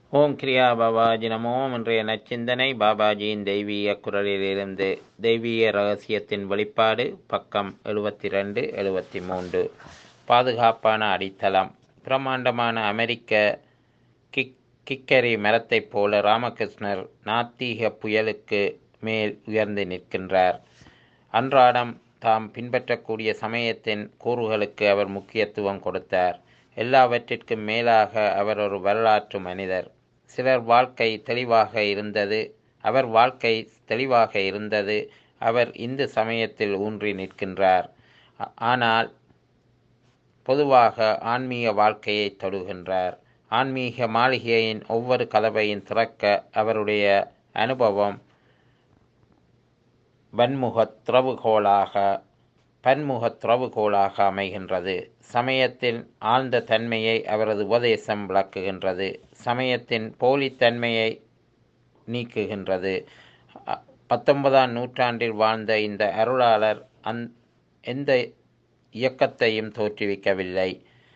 ஓம் கிரியா பாபாஜி நமோம் இன்றைய நச்சிந்தனை பாபாஜியின் தெய்வீக குரலிலிருந்து தெய்வீக ரகசியத்தின் வெளிப்பாடு பக்கம் எழுபத்தி ரெண்டு எழுபத்தி மூன்று பாதுகாப்பான அடித்தளம் பிரம்மாண்டமான அமெரிக்க கிக் கிக்கரி மரத்தைப் போல ராமகிருஷ்ணர் நாத்தீக புயலுக்கு மேல் உயர்ந்து நிற்கின்றார் அன்றாடம் தாம் பின்பற்றக்கூடிய சமயத்தின் கூறுகளுக்கு அவர் முக்கியத்துவம் கொடுத்தார் எல்லாவற்றிற்கும் மேலாக அவர் ஒரு வரலாற்று மனிதர் சிலர் வாழ்க்கை தெளிவாக இருந்தது அவர் வாழ்க்கை தெளிவாக இருந்தது அவர் இந்து சமயத்தில் ஊன்றி நிற்கின்றார் ஆனால் பொதுவாக ஆன்மீக வாழ்க்கையை தொடுகின்றார் ஆன்மீக மாளிகையின் ஒவ்வொரு கதவையும் திறக்க அவருடைய அனுபவம் வன்முகத் திறவுகோலாக பன்முகத் திறவுகோலாக அமைகின்றது சமயத்தின் ஆழ்ந்த தன்மையை அவரது உபதேசம் விளக்குகின்றது சமயத்தின் போலித்தன்மையை நீக்குகின்றது பத்தொன்பதாம் நூற்றாண்டில் வாழ்ந்த இந்த அருளாளர் அந் எந்த இயக்கத்தையும் தோற்றுவிக்கவில்லை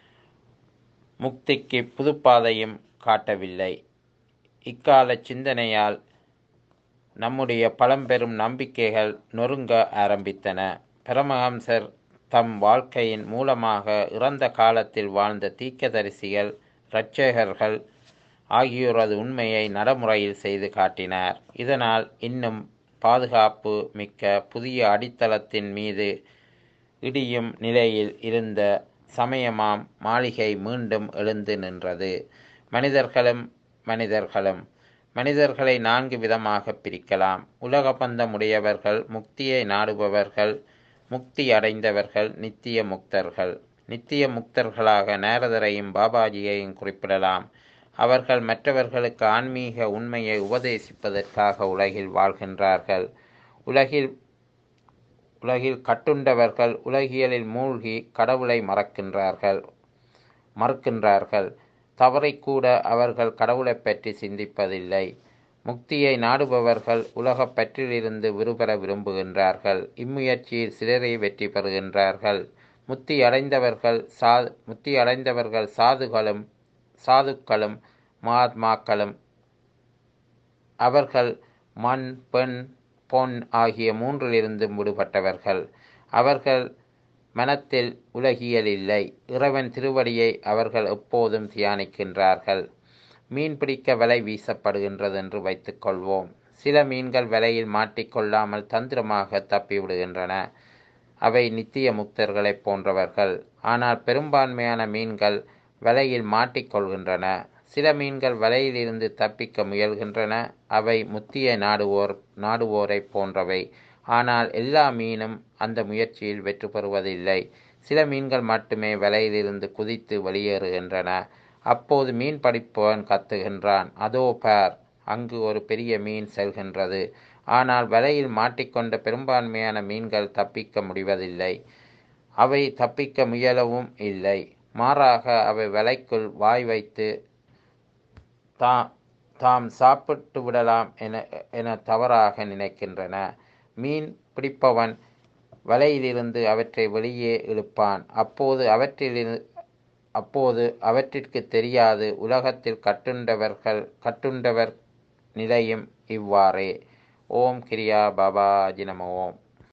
முக்திக்கு புதுப்பாதையும் காட்டவில்லை இக்கால சிந்தனையால் நம்முடைய பழம்பெரும் நம்பிக்கைகள் நொறுங்க ஆரம்பித்தன பரமஹம்சர் தம் வாழ்க்கையின் மூலமாக இறந்த காலத்தில் வாழ்ந்த தீக்கதரிசிகள் இரட்சகர்கள் ஆகியோரது உண்மையை நடைமுறையில் செய்து காட்டினார் இதனால் இன்னும் பாதுகாப்பு மிக்க புதிய அடித்தளத்தின் மீது இடியும் நிலையில் இருந்த சமயமாம் மாளிகை மீண்டும் எழுந்து நின்றது மனிதர்களும் மனிதர்களும் மனிதர்களை நான்கு விதமாக பிரிக்கலாம் உலக பந்தமுடையவர்கள் முக்தியை நாடுபவர்கள் முக்தி அடைந்தவர்கள் நித்திய முக்தர்கள் நித்திய முக்தர்களாக நேரதரையும் பாபாஜியையும் குறிப்பிடலாம் அவர்கள் மற்றவர்களுக்கு ஆன்மீக உண்மையை உபதேசிப்பதற்காக உலகில் வாழ்கின்றார்கள் உலகில் உலகில் கட்டுண்டவர்கள் உலகியலில் மூழ்கி கடவுளை மறக்கின்றார்கள் மறுக்கின்றார்கள் தவறை கூட அவர்கள் கடவுளை பற்றி சிந்திப்பதில்லை முக்தியை நாடுபவர்கள் உலகப் பற்றிலிருந்து விடுபெற விரும்புகின்றார்கள் இம்முயற்சியில் சிலரை வெற்றி பெறுகின்றார்கள் முத்தி அடைந்தவர்கள் சா முத்தி அடைந்தவர்கள் சாதுகளும் சாதுக்களும் மகாத்மாக்களும் அவர்கள் மண் பெண் பொன் ஆகிய மூன்றிலிருந்து விடுபட்டவர்கள் அவர்கள் மனத்தில் உலகியல் இல்லை இறைவன் திருவடியை அவர்கள் எப்போதும் தியானிக்கின்றார்கள் மீன் பிடிக்க வலை வீசப்படுகின்றது என்று வைத்துக்கொள்வோம் சில மீன்கள் வலையில் மாட்டிக்கொள்ளாமல் தந்திரமாக தப்பிவிடுகின்றன அவை நித்திய முக்தர்களைப் போன்றவர்கள் ஆனால் பெரும்பான்மையான மீன்கள் வலையில் மாட்டிக்கொள்கின்றன சில மீன்கள் வலையிலிருந்து தப்பிக்க முயல்கின்றன அவை முத்திய நாடுவோர் நாடுவோரை போன்றவை ஆனால் எல்லா மீனும் அந்த முயற்சியில் வெற்றி பெறுவதில்லை சில மீன்கள் மட்டுமே வலையிலிருந்து குதித்து வெளியேறுகின்றன அப்போது மீன் படிப்பவன் கத்துகின்றான் அதோ பார் அங்கு ஒரு பெரிய மீன் செல்கின்றது ஆனால் வலையில் மாட்டிக்கொண்ட பெரும்பான்மையான மீன்கள் தப்பிக்க முடிவதில்லை அவை தப்பிக்க முயலவும் இல்லை மாறாக அவை வலைக்குள் வாய் வைத்து தா தாம் சாப்பிட்டு விடலாம் என என தவறாக நினைக்கின்றன மீன் பிடிப்பவன் வலையிலிருந்து அவற்றை வெளியே இழுப்பான் அப்போது அவற்றில் அப்போது அவற்றிற்கு தெரியாது உலகத்தில் கட்டுண்டவர்கள் கட்டுண்டவர் நிலையும் இவ்வாறே ஓம் கிரியா பாபாஜி நம ஓம்